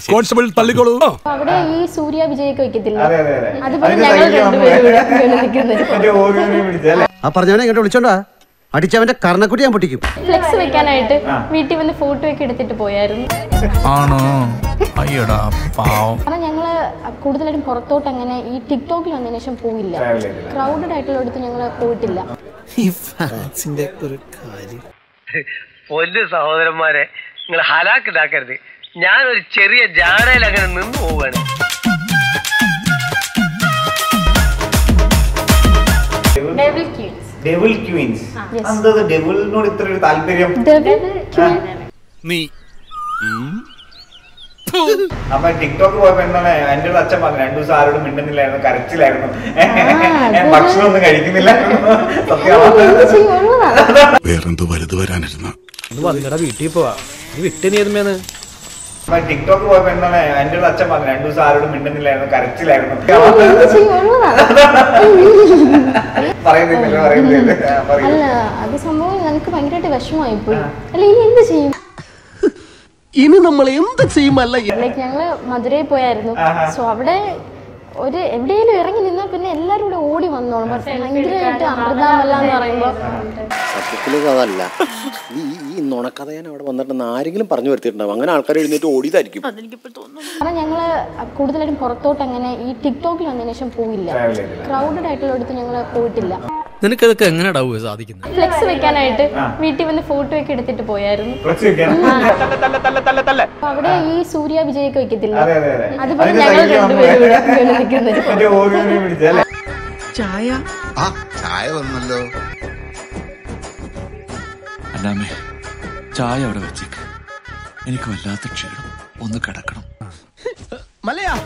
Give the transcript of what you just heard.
Constable തള്ളിക്കോളൂ അപ്പൊ അവിടെ ഈ സൂര്യ വിജയൊക്കെ വെക്കത്തില്ല അതെ അതെ അതെ അതുപോലെ അതിന്റെ ഞങ്ങൾ സൈഡിൽ നമ്മള് രണ്ടുപേരും ഇവിടെ നിൽക്കുന്നത് മറ്റേ ഓരോന്നിനെ പിടിച്ചല്ലേ ആ പറഞ്ഞവനെ ഇങ്ങോട്ട് വിളിച്ചോണ്ടാ അടിച്ചവന്റെ കർണക്കുട്ടി ഞാൻ പൊട്ടിക്കും ഫ്ലെക്സ് വെക്കാനായിട്ട് വീട്ടിൽ വന്ന് ഫോട്ടോ ഒക്കെ എടുത്തിട്ട് പോയായിരുന്നു ആണോ അയ്യടാ പാവം കാരണം ഞങ്ങള് കൂടുതലായിട്ടും പുറത്തോട്ട് അങ്ങനെ ഈ ടിക്ടോക്കിൽ വന്നതിന് ശേഷം പോയില്ല Travel ചെയ്തില്ല. ക്രൗഡഡ് ആയിട്ടുള്ള അടുത്ത് ഞങ്ങൾ പോയിട്ടില്ല പൊന്നു സഹോദരന്മാരെ നിങ്ങൾ ഹലാക്കിതാക്കരുത് ഞാനൊരു ചെറിയ ജാടയിൽ അങ്ങനെ നിന്ന് പോവുകയാണ് devil queens devil queens yes. എന്താ ഡെവിളിനോട് ഇത്ര ഒരു താല്പര്യം ഡെവിൾ നീ അപ്പൊ ടിക്ടോക്ക് പോയപ്പോ എന്താണ് എന്റെ ഒരു അച്ഛൻ പറഞ്ഞു രണ്ടു ദിവസം ആരോടും മിണ്ടുന്നില്ലായിരുന്നു കരച്ചിലായിരുന്നു അത് ഭക്ഷണം ഒന്നും കഴിക്കുന്നില്ലായിരുന്നു സത്യമാണ് ചെയ്യുള്ളതാണ് വേറെന്തോ വലുത് വരാനിരുന്ന നിങ്ങളുടെ വീട്ടിൽ പോവാ നീ വിട്ട് നീ ഏതുമേന്ന് അപ്പൊ ടിക്ടോക്ക് പോയപ്പോ എന്താണ് എന്റെ ഒരു അച്ഛൻ പറഞ്ഞു രണ്ടു ദിവസം ആരോടും മിണ്ടുന്നില്ലായിരുന്നു കരച്ചിലായിരുന്നു ചെയ്യുള്ളതാണ് പറയുന്നില്ല പറയുന്നില്ല ആ, പറയൂ. അല്ല അത് സംഭവം ഞങ്ങൾക്ക് ഭയങ്കരമായിട്ട് വിഷമമായി പോയി അല്ല ഇനി എന്ത് ചെയ്യും ഇനി നമ്മൾ എന്ത് ചെയ്യുമല്ല ലൈക്ക് ഞങ്ങള് മധുരയിൽ പോയായിരുന്നു സോ അവിടെ ഒരു എവിടെയെങ്കിലും ഇറങ്ങി നിന്നാൽ പിന്നെ എല്ലാവരും കൂടെ ഓടി വന്നോളും പക്ഷെ ഭയങ്കരമായിട്ട് അമൃതാമല്ല എന്ന് പറയുമ്പോൾ സത്യത്തിൽ അതല്ല ഈ ഈ നുണക്കഥ ഞാൻ അവിടെ വന്നിട്ട് ആരെങ്കിലും പറഞ്ഞു വരുത്തിയിട്ടുണ്ടാവും അങ്ങനെ ആൾക്കാർ എഴുന്നേറ്റ് ഓടിയതായിരിക്കും കാരണം ഞങ്ങള് കൂടുതലായിട്ടും പുറത്തോട്ട് അങ്ങനെ ഈ ടിക്ടോക്കിൽ വന്നതിന് ശേഷം പോയില്ല Travel ചെയ്തില്ല. ക്രൗഡഡ് ആയിട്ടുള്ള അടുത്ത് ഞങ്ങൾ പോയിട്ടില്ല നിനക്കതൊക്കെ എങ്ങനെയാ സാധിക്കുന്നത് ഫ്ലെക്സ് വെക്കാനായിട്ട് വീട്ടിൽ വന്ന് ഫോട്ടോ ഒക്കെ എടുത്തിട്ട് പോയായിരുന്നു ഫ്ലെക്സ് വെക്കാൻ അപ്പൊ അവിടെ ഈ സൂര്യ വിജയൊക്കെ വെക്കത്തില്ല അതെ അതെ അതെ അതുപോലെ അതിന്റെ ഞങ്ങൾ സൈഡിൽ നമ്മള് രണ്ടുപേരും ഇവിടെ നിൽക്കുന്നത് മറ്റേ ഓരോന്നിനെ പിടിച്ചല്ലേ ആ ചായ വന്നല്ലോ അല്ലാമേ ചായ അവിടെ വെച്ചേക്ക് എനിക്ക് വല്ലാത്ത ക്ഷീണം ഒന്ന് കിടക്കണം മല്ലയാ